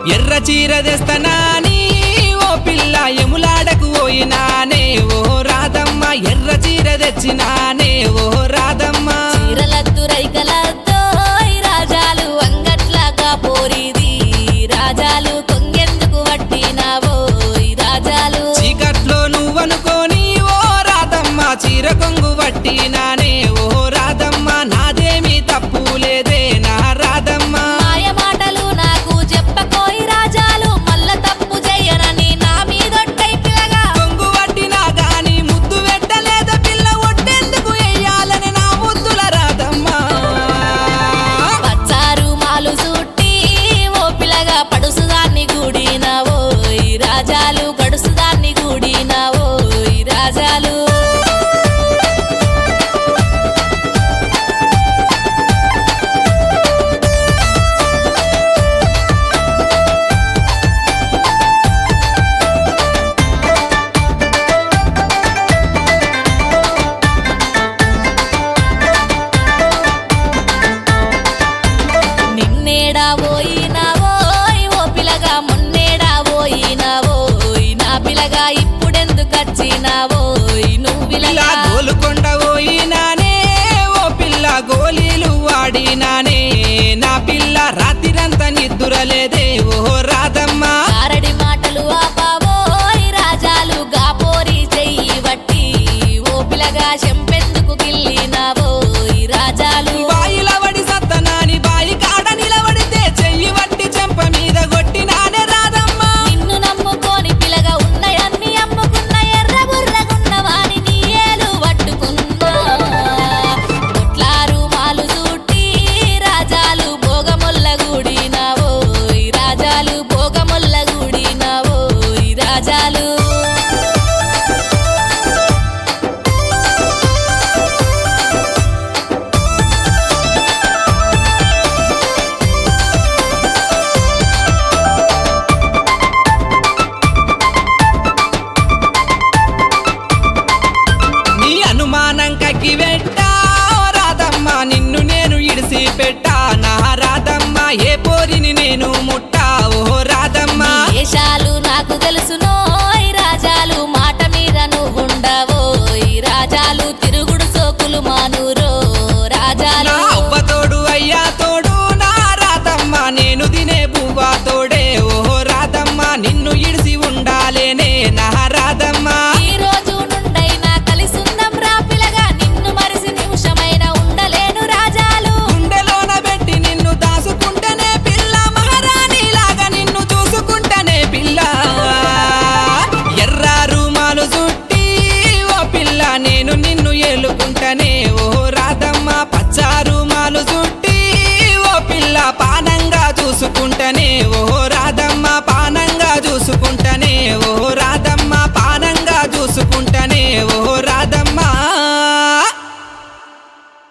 ఎర్ర చీర తెస్తనాని ఓ పిల్ల ఎములాడకు పోయినానే ఓ రాధమ్మ ఎర్ర చీర తెచ్చినానే ఓ రాధమ్మ చీరలద్దు రైకలద్దో ఈ రాజాలు అంగట్లాగా పోరిది రాజాలు కొంగెందుకు వట్టినావో ఈ రాజాలు చీకట్లో నువ్వనుకోని ఓ రాధమ్మ చీర కొంగు పట్టినానే ఓ రాధమ్మ నాదేమీ తప్పు లేదే నా రాధమ్మ మాయ మాటలు నాకు చెప్పకోయి రాజాలు మల్ల తప్పు చెయ్యనని నా మీదొట్టై పిల్లగా కొంగు పట్టినా గాని ముద్దు పెట్టలేద పిల్ల ఒట్టెందుకు వెయ్యాలని నా ముద్దుల రాధమ్మ పచ్చారు మాలు చుట్టి ఓ పిల్లగా పడుసుదాన్ని గూడినావో ఈ రాజాలు గడుసుదాన్ని గూడినావో ఈ రాజాలు నిన్నేడా పోయినావో ఓ పిల్లగా మొన్నేడా పోయినావో నా పిల్లగా ఇప్పుడెందుకు వచ్చినావో నువ్వు పిల్ల పిల్లగా గోలుకొండ పోయినానే ఓ పిల్ల గోళీలు వాడినానే నా పిల్ల రాత్రిరంతా నిద్దురలేదే ఓ రాధమ్మ గారడి మాటలు ఆపావో ఈ రాజాలు గాపోరి చెయ్యి వట్టి ఓ పిల్లగా చెంపెందుకు గిల్లినావో ఈ రాజాలు బాయిల వడి సత్తనాని బాయి కాడ నిలబడితే చెయ్యి వట్టి చెంప మీద కొట్టినానే రాధమ్మ నిన్ను నమ్ముకొని పిల్లగా ఉన్నయన్ని అమ్ముకున్న ఎర్ర బుర్రగున్న వాని నీ ఏలు పట్టుకున్నా కొట్లారు మాలు చుట్టి రాజాలు భోగముల్ల గూడినావో ఈ రాజాలు భోగముల్ల గూడినావో ఈ రాజాలు నీ అనుమానం కక్కి పెట్టా ఓ రాధమ్మ నిన్ను నేను ఇడిసి పెట్టా నా రాధమ్మ ఏ పోరిని నేను ముట్ట